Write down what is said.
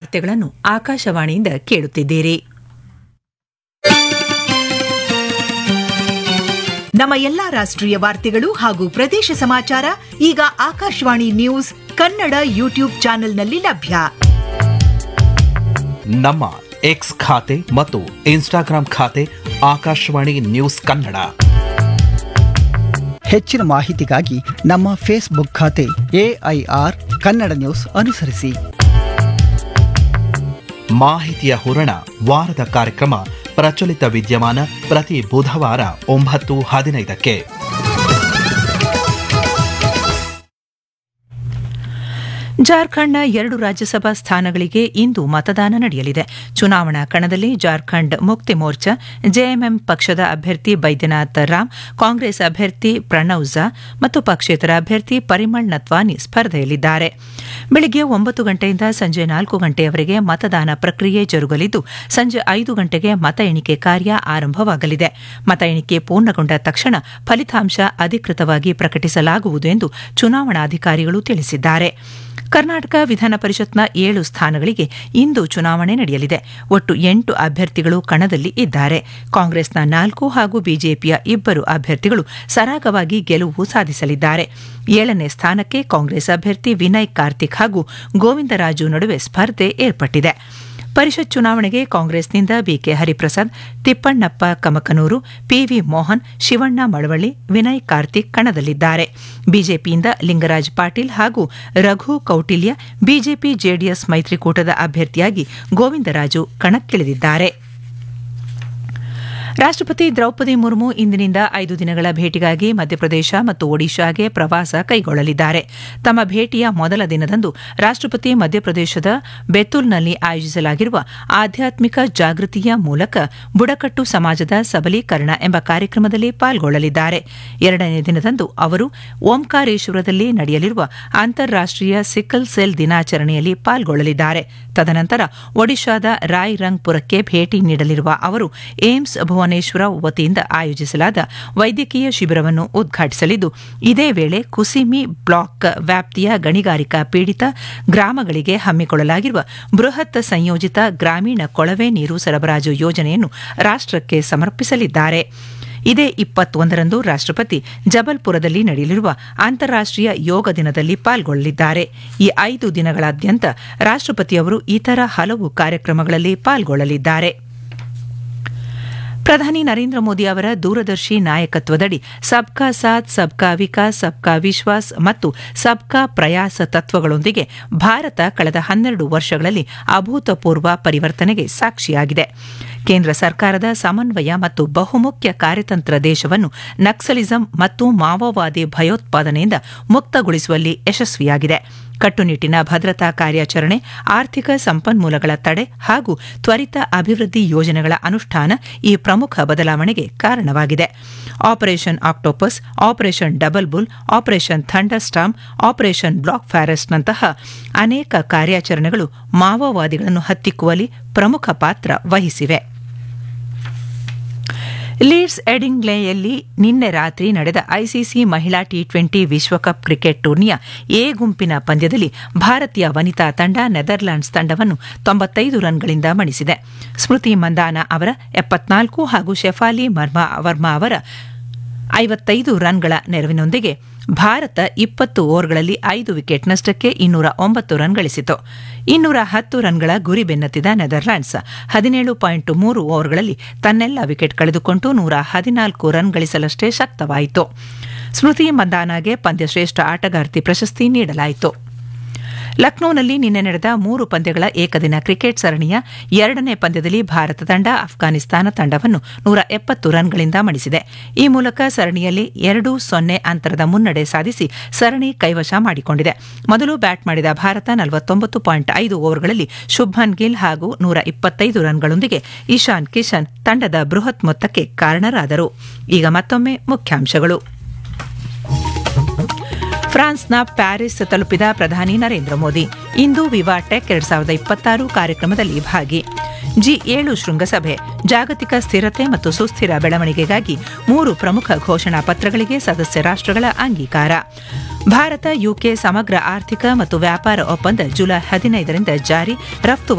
ವಾರ್ತೆಗಳನ್ನು ಆಕಾಶವಾಣಿಯಿಂದ ಕೇಳುತ್ತಿದ್ದೀರಿ ನಮ್ಮ ಎಲ್ಲಾ ರಾಷ್ಟ್ರೀಯ ವಾರ್ತೆಗಳು ಹಾಗೂ ಪ್ರದೇಶ ಸಮಾಚಾರ ಈಗ ಆಕಾಶವಾಣಿ ನ್ಯೂಸ್ ಕನ್ನಡ ಯೂಟ್ಯೂಬ್ ಚಾನೆಲ್ನಲ್ಲಿ ಲಭ್ಯ ನಮ್ಮ ಎಕ್ಸ್ ಖಾತೆ ಮತ್ತು ಇನ್ಸ್ಟಾಗ್ರಾಂ ಖಾತೆ ಆಕಾಶವಾಣಿ ನ್ಯೂಸ್ ಕನ್ನಡ ಹೆಚ್ಚಿನ ಮಾಹಿತಿಗಾಗಿ ನಮ್ಮ ಫೇಸ್ಬುಕ್ ಖಾತೆ ಎಐಆರ್ ಕನ್ನಡ ನ್ಯೂಸ್ ಅನುಸರಿಸಿ ಮಾಹಿತಿಯ ಹೂರಣ ವಾರದ ಕಾರ್ಯಕ್ರಮ ಪ್ರಚಲಿತ ವಿದ್ಯಮಾನ ಪ್ರತಿ ಬುಧವಾರ ಒಂಬತ್ತು ಹದಿನೈದಕ್ಕೆ ಜಾರ್ಖಂಡ್ನ ಎರಡು ರಾಜ್ಯಸಭಾ ಸ್ಥಾನಗಳಿಗೆ ಇಂದು ಮತದಾನ ನಡೆಯಲಿದೆ ಚುನಾವಣಾ ಕಣದಲ್ಲಿ ಜಾರ್ಖಂಡ್ ಮುಕ್ತಿ ಮೋರ್ಚಾ ಜೆಎಂಎಂ ಪಕ್ಷದ ಅಭ್ಯರ್ಥಿ ಬೈದ್ಯನಾಥ್ ರಾಮ್ ಕಾಂಗ್ರೆಸ್ ಅಭ್ಯರ್ಥಿ ಪ್ರಣವ್ ಝಾ ಮತ್ತು ಪಕ್ಷೇತರ ಅಭ್ಯರ್ಥಿ ಪರಿಮಳ್ ನತ್ವಾನಿ ಸ್ಪರ್ಧೆಯಲ್ಲಿದ್ದಾರೆ ಬೆಳಗ್ಗೆ ಒಂಬತ್ತು ಗಂಟೆಯಿಂದ ಸಂಜೆ ನಾಲ್ಕು ಗಂಟೆಯವರೆಗೆ ಮತದಾನ ಪ್ರಕ್ರಿಯೆ ಜರುಗಲಿದ್ದು ಸಂಜೆ ಐದು ಗಂಟೆಗೆ ಮತ ಎಣಿಕೆ ಕಾರ್ಯ ಆರಂಭವಾಗಲಿದೆ ಮತ ಎಣಿಕೆ ಪೂರ್ಣಗೊಂಡ ತಕ್ಷಣ ಫಲಿತಾಂಶ ಅಧಿಕೃತವಾಗಿ ಪ್ರಕಟಿಸಲಾಗುವುದು ಎಂದು ಚುನಾವಣಾಧಿಕಾರಿಗಳು ತಿಳಿಸಿದ್ದಾರೆ ಕರ್ನಾಟಕ ವಿಧಾನ ಪರಿಷತ್ನ ಏಳು ಸ್ಥಾನಗಳಿಗೆ ಇಂದು ಚುನಾವಣೆ ನಡೆಯಲಿದೆ ಒಟ್ಟು ಎಂಟು ಅಭ್ಯರ್ಥಿಗಳು ಕಣದಲ್ಲಿ ಇದ್ದಾರೆ ಕಾಂಗ್ರೆಸ್ನ ನಾಲ್ಕು ಹಾಗೂ ಬಿಜೆಪಿಯ ಇಬ್ಬರು ಅಭ್ಯರ್ಥಿಗಳು ಸರಾಗವಾಗಿ ಗೆಲುವು ಸಾಧಿಸಲಿದ್ದಾರೆ ಏಳನೇ ಸ್ಥಾನಕ್ಕೆ ಕಾಂಗ್ರೆಸ್ ಅಭ್ಯರ್ಥಿ ವಿನಯ್ ಕಾರ್ತಿಕ್ ಹಾಗೂ ಗೋವಿಂದರಾಜು ನಡುವೆ ಸ್ಪರ್ಧೆ ಏರ್ಪಟ್ಟಿದೆ ಪರಿಷತ್ ಚುನಾವಣೆಗೆ ಕಾಂಗ್ರೆಸ್ನಿಂದ ಬಿಕೆ ಹರಿಪ್ರಸಾದ್ ತಿಪ್ಪಣ್ಣಪ್ಪ ಕಮಕನೂರು ಪಿವಿ ಮೋಹನ್ ಶಿವಣ್ಣ ಮಳವಳ್ಳಿ ವಿನಯ್ ಕಾರ್ತಿಕ್ ಕಣದಲ್ಲಿದ್ದಾರೆ ಬಿಜೆಪಿಯಿಂದ ಲಿಂಗರಾಜ್ ಪಾಟೀಲ್ ಹಾಗೂ ರಘು ಕೌಟಿಲ್ಯ ಬಿಜೆಪಿ ಜೆಡಿಎಸ್ ಮೈತ್ರಿಕೂಟದ ಅಭ್ಯರ್ಥಿಯಾಗಿ ಗೋವಿಂದರಾಜು ಕಣಕ್ಕಿಳಿದಿದ್ದಾರೆ ರಾಷ್ಟ್ರಪತಿ ದ್ರೌಪದಿ ಮುರ್ಮು ಇಂದಿನಿಂದ ಐದು ದಿನಗಳ ಭೇಟಿಗಾಗಿ ಮಧ್ಯಪ್ರದೇಶ ಮತ್ತು ಒಡಿಶಾಗೆ ಪ್ರವಾಸ ಕೈಗೊಳ್ಳಲಿದ್ದಾರೆ ತಮ್ಮ ಭೇಟಿಯ ಮೊದಲ ದಿನದಂದು ರಾಷ್ಟ್ರಪತಿ ಮಧ್ಯಪ್ರದೇಶದ ಬೆತುಲ್ನಲ್ಲಿ ಆಯೋಜಿಸಲಾಗಿರುವ ಆಧ್ಯಾತ್ಮಿಕ ಜಾಗೃತಿಯ ಮೂಲಕ ಬುಡಕಟ್ಟು ಸಮಾಜದ ಸಬಲೀಕರಣ ಎಂಬ ಕಾರ್ಯಕ್ರಮದಲ್ಲಿ ಪಾಲ್ಗೊಳ್ಳಲಿದ್ದಾರೆ ಎರಡನೇ ದಿನದಂದು ಅವರು ಓಂಕಾರೇಶ್ವರದಲ್ಲಿ ನಡೆಯಲಿರುವ ಅಂತಾರಾಷ್ಟೀಯ ಸಿಕ್ಕಲ್ ಸೆಲ್ ದಿನಾಚರಣೆಯಲ್ಲಿ ಪಾಲ್ಗೊಳ್ಳಲಿದ್ದಾರೆ ತದನಂತರ ಒಡಿಶಾದ ರಾಯ್ರಂಗ್ಪುರಕ್ಕೆ ಭೇಟಿ ನೀಡಲಿರುವ ಅವರು ಏಮ್ಸ್ ಭುವನೇಶ್ವರ ವತಿಯಿಂದ ಆಯೋಜಿಸಲಾದ ವೈದ್ಯಕೀಯ ಶಿಬಿರವನ್ನು ಉದ್ಘಾಟಿಸಲಿದ್ದು ಇದೇ ವೇಳೆ ಕುಸಿಮಿ ಬ್ಲಾಕ್ ವ್ಯಾಪ್ತಿಯ ಗಣಿಗಾರಿಕಾ ಪೀಡಿತ ಗ್ರಾಮಗಳಿಗೆ ಹಮ್ಮಿಕೊಳ್ಳಲಾಗಿರುವ ಬೃಹತ್ ಸಂಯೋಜಿತ ಗ್ರಾಮೀಣ ಕೊಳವೆ ನೀರು ಸರಬರಾಜು ಯೋಜನೆಯನ್ನು ರಾಷ್ಟಕ್ಕೆ ಸಮರ್ಪಿಸಲಿದ್ದಾರೆ ಇದೇ ಇಪ್ಪತ್ತೊಂದರಂದು ರಾಷ್ಟ್ರಪತಿ ಜಬಲ್ಪುರದಲ್ಲಿ ನಡೆಯಲಿರುವ ಅಂತಾರಾಷ್ಟೀಯ ಯೋಗ ದಿನದಲ್ಲಿ ಪಾಲ್ಗೊಳ್ಳಲಿದ್ದಾರೆ ಈ ಐದು ದಿನಗಳಾದ್ಯಂತ ರಾಷ್ಟ್ರಪತಿಯವರು ಇತರ ಹಲವು ಕಾರ್ಯಕ್ರಮಗಳಲ್ಲಿ ಪಾಲ್ಗೊಳ್ಳಲಿದ್ದಾರೆ ಪ್ರಧಾನಿ ನರೇಂದ್ರ ಮೋದಿ ಅವರ ದೂರದರ್ಶಿ ನಾಯಕತ್ವದಡಿ ಸಬ್ಕಾ ಸಾಥ್ ಸಬ್ಕಾ ವಿಕಾಸ್ ಸಬ್ಕಾ ವಿಶ್ವಾಸ್ ಮತ್ತು ಸಬ್ಕಾ ಪ್ರಯಾಸ ತತ್ವಗಳೊಂದಿಗೆ ಭಾರತ ಕಳೆದ ಹನ್ನೆರಡು ವರ್ಷಗಳಲ್ಲಿ ಅಭೂತಪೂರ್ವ ಪರಿವರ್ತನೆಗೆ ಸಾಕ್ಷಿಯಾಗಿದೆ ಕೇಂದ್ರ ಸರ್ಕಾರದ ಸಮನ್ವಯ ಮತ್ತು ಬಹುಮುಖ್ಯ ಕಾರ್ಯತಂತ್ರ ದೇಶವನ್ನು ನಕ್ಸಲಿಸಂ ಮತ್ತು ಮಾವೋವಾದಿ ಭಯೋತ್ಪಾದನೆಯಿಂದ ಮುಕ್ತಗೊಳಿಸುವಲ್ಲಿ ಯಶಸ್ವಿಯಾಗಿದೆ ಕಟ್ಟುನಿಟ್ಟಿನ ಭದ್ರತಾ ಕಾರ್ಯಾಚರಣೆ ಆರ್ಥಿಕ ಸಂಪನ್ಮೂಲಗಳ ತಡೆ ಹಾಗೂ ತ್ವರಿತ ಅಭಿವೃದ್ಧಿ ಯೋಜನೆಗಳ ಅನುಷ್ಠಾನ ಈ ಪ್ರಮುಖ ಬದಲಾವಣೆಗೆ ಕಾರಣವಾಗಿದೆ operation octopus operation double bull operation thunder storm operation black ಫ್ಯಾರೆಸ್ಟ್ನಂತಹ ಅನೇಕ ಕಾರ್ಯಾಚರಣೆಗಳು ಮಾವೋವಾದಿಗಳನ್ನು ಹತ್ತಿಕ್ಕುವಲ್ಲಿ ಪ್ರಮುಖ ಪಾತ್ರ ವಹಿಸಿವೆ ಲೀಡ್ಸ್ ಎಡಿಂಗ್ಲೆಯಲ್ಲಿ ನಿನ್ನೆ ರಾತ್ರಿ ನಡೆದ ಐಸಿಸಿ ಮಹಿಳಾ ಟಿ ಟ್ವೆಂಟಿ ವಿಶ್ವಕಪ್ ಕ್ರಿಕೆಟ್ ಟೂರ್ನಿಯ ಎ ಗುಂಪಿನ ಪಂದ್ಯದಲ್ಲಿ ಭಾರತೀಯ ವನಿತಾ ತಂಡ ನೆದರ್ಲ್ಯಾಂಡ್ಸ್ ತಂಡವನ್ನು ತೊಂಬತ್ತೈದು ರನ್ಗಳಿಂದ ಮಣಿಸಿದೆ ಸ್ಮೃತಿ ಮಂದಾನ ಅವರ ಎಪ್ಪತ್ನಾಲ್ಕು ಹಾಗೂ ಶೆಫಾಲಿ ವರ್ಮಾ ಅವರ ಐವತ್ತೈದು ರನ್ಗಳ ನೆರವಿನೊಂದಿಗೆ ಭಾರತ ಇಪ್ಪತ್ತು ಓವರ್ಗಳಲ್ಲಿ ಐದು ವಿಕೆಟ್ ನಷ್ಟಕ್ಕೆ ಇನ್ನೂರ ಒಂಬತ್ತು ರನ್ ಗಳಿಸಿತು ಇನ್ನೂರ ಹತ್ತು ರನ್ಗಳ ಗುರಿ ಬೆನ್ನತ್ತಿದ ನೆದರ್ಲ್ಯಾಂಡ್ಸ್ ಹದಿನೇಳು ಪಾಯಿಂಟ್ ಮೂರು ಓವರ್ಗಳಲ್ಲಿ ತನ್ನೆಲ್ಲ ವಿಕೆಟ್ ಕಳೆದುಕೊಂಡು ನೂರ ಹದಿನಾಲ್ಕು ರನ್ ಗಳಿಸಲಷ್ಟೇ ಶಕ್ತವಾಯಿತು ಸ್ಮೃತಿ ಮಂದಾನಾಗೆ ಪಂದ್ಯಶ್ರೇಷ್ಠ ಆಟಗಾರ್ತಿ ಪ್ರಶಸ್ತಿ ನೀಡಲಾಯಿತು ಲಕ್ನೋನಲ್ಲಿ ನಿನ್ನೆ ನಡೆದ ಮೂರು ಪಂದ್ಯಗಳ ಏಕದಿನ ಕ್ರಿಕೆಟ್ ಸರಣಿಯ ಎರಡನೇ ಪಂದ್ಯದಲ್ಲಿ ಭಾರತ ತಂಡ ಅಫ್ಘಾನಿಸ್ತಾನ ತಂಡವನ್ನು ನೂರ ಎಪ್ಪತ್ತು ರನ್ಗಳಿಂದ ಮಣಿಸಿದೆ ಈ ಮೂಲಕ ಸರಣಿಯಲ್ಲಿ ಎರಡು ಸೊನ್ನೆ ಅಂತರದ ಮುನ್ನಡೆ ಸಾಧಿಸಿ ಸರಣಿ ಕೈವಶ ಮಾಡಿಕೊಂಡಿದೆ ಮೊದಲು ಬ್ಯಾಟ್ ಮಾಡಿದ ಭಾರತ ನಲವತ್ತೊಂಬತ್ತು ಪಾಯಿಂಟ್ ಐದು ಓವರ್ಗಳಲ್ಲಿ ಶುಭ್ಮನ್ ಗಿಲ್ ಹಾಗೂ ನೂರ ಇಪ್ಪತ್ತೈದು ರನ್ಗಳೊಂದಿಗೆ ಇಶಾನ್ ಕಿಶನ್ ತಂಡದ ಬೃಹತ್ ಮೊತ್ತಕ್ಕೆ ಕಾರಣರಾದರು ಈಗ ಮತ್ತೊಮ್ಮೆ ಮುಖ್ಯಾಂಶಗಳು ಫ್ರಾನ್ಸ್ನ ಪ್ಯಾರಿಸ್ ತಲುಪಿದ ಪ್ರಧಾನಿ ನರೇಂದ್ರ ಮೋದಿ ಇಂದು ವಿವಾ ಟೆಕ್ ಎರಡ್ ಸಾವಿರದ ಇಪ್ಪತ್ತಾರು ಕಾರ್ಯಕ್ರಮದಲ್ಲಿ ಭಾಗಿ ಜಿ ಏಳು ಶೃಂಗಸಭೆ ಜಾಗತಿಕ ಸ್ಥಿರತೆ ಮತ್ತು ಸುಸ್ಥಿರ ಬೆಳವಣಿಗೆಗಾಗಿ ಮೂರು ಪ್ರಮುಖ ಘೋಷಣಾ ಪತ್ರಗಳಿಗೆ ಸದಸ್ಯ ರಾಷ್ಟ್ರಗಳ ಅಂಗೀಕಾರ ಭಾರತ ಯುಕೆ ಸಮಗ್ರ ಆರ್ಥಿಕ ಮತ್ತು ವ್ಯಾಪಾರ ಒಪ್ಪಂದ ಜುಲೈ ಹದಿನೈದರಿಂದ ಜಾರಿ ರಫ್ತು